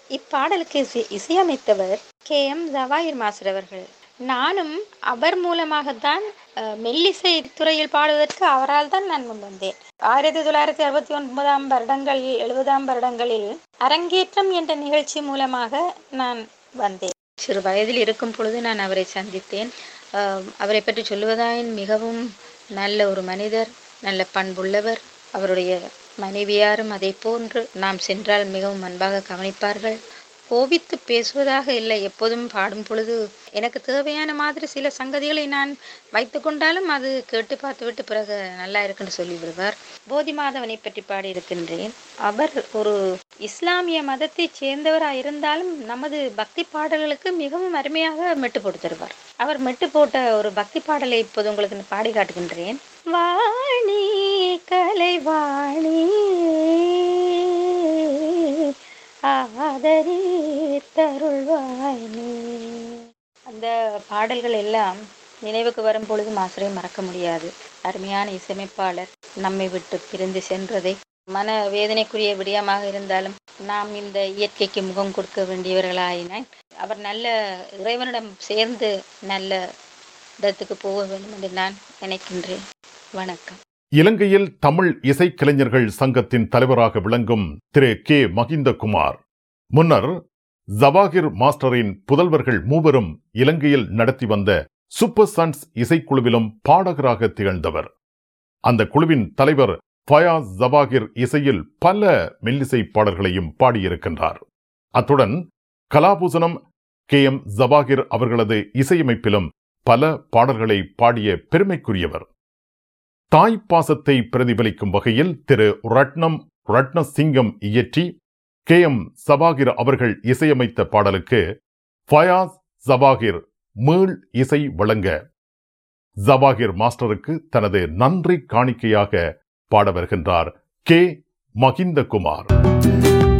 இப்பாடலுக்கு இசை இசையமைத்தவர் K M ஜவாயிர் master அவர்கள் நானும் அவர் மூலமாகத்தான் அஹ், மெல்லிசை துறையில் பாடுவதற்கு அவரால் தான் நான் முன் வந்தேன் ஆயிரத்தி தொள்ளாயிரத்தி அறுபத்தி ஒன்பதாம் வருடங்களில் எழுபதாம் வருடங்களில் அரங்கேற்றம் என்ற நிகழ்ச்சி மூலமாக நான் வந்தேன் சிறு வயதில் இருக்கும் பொழுது நான் அவரை சந்தித்தேன் அஹ், அவரை பற்றி சொல்லுவதாயின் மிகவும் நல்ல ஒரு மனிதர் நல்ல பண்புள்ளவர் அவருடைய மனைவியாரும் அதே போன்று நாம் சென்றால் மிகவும் அன்பாக கவனிப்பார்கள் கோபித்து பேசுவதாக இல்லை எப்போதும் பாடும் பொழுது எனக்கு தேவையான மாதிரி சில சங்கதிகளை நான் வைத்து கொண்டாலும் அது கேட்டு பார்த்துவிட்டு பிறகு நல்லா இருக்குன்னு சொல்லி விடுவார் போதி மாதவனை பற்றி பாடியிருக்கின்றேன் அவர் ஒரு இஸ்லாமிய மதத்தைச் சேர்ந்தவராக இருந்தாலும் நமது பக்தி பாடல்களுக்கு மிகவும் அருமையாக மெட்டு போட்டு தருவார் அவர் மெட்டு போட்ட ஒரு பக்தி பாடலை இப்போது உங்களுக்கு நான் பாடி காட்டுகின்றேன் வாணி கலைவாணி ஆதரி தருள்வாய் நீ அந்த பாடல்கள் எல்லாம் நினைவுக்கு வரும் பொழுது மாசரை மறக்க முடியாது அருமையான இசையமைப்பாளர் நம்மை விட்டு பிரிந்து சென்றதை மன வேதனைக்குரிய விடயமாக இருந்தாலும் நாம் இந்த இயற்கைக்கு முகம் கொடுக்க வேண்டியவர்களாயினால் அவர் நல்ல இறைவனிடம் சேர்ந்து நல்ல இடத்துக்கு போக வேண்டும் என்று நான் நினைக்கின்றேன் வணக்கம் இலங்கையில் தமிழ் இசைக்கலைஞர்கள் சங்கத்தின் தலைவராக விளங்கும் திரு கே மகிந்தகுமார் முன்னர் ஜவாகிர் மாஸ்டரின் புதல்வர்கள் மூவரும் இலங்கையில் நடத்தி வந்த சூப்பர் சன்ஸ் இசைக்குழுவிலும் பாடகராக திகழ்ந்தவர் அந்த குழுவின் தலைவர் ஃபயாஸ் ஜவாகிர் இசையில் பல மெல்லிசை பாடல்களையும் பாடியிருக்கின்றார் அத்துடன் கலாபூசணம் கே எம் ஜவாகிர் அவர்களது இசையமைப்பிலும் பல பாடல்களை பாடிய பெருமைக்குரியவர் தாய் பாசத்தை பிரதிபலிக்கும் வகையில் திரு ரட்னம் ரட்னசிங்கம் இயற்றி கே எம் சபாகிர் அவர்கள் இசையமைத்த பாடலுக்கு ஃபயாஸ் ஜபாகிர் மீள் இசை வழங்க ஜபாகிர் மாஸ்டருக்கு தனது நன்றி காணிக்கையாக பாட வருகின்றார் கே மகிந்தகுமார்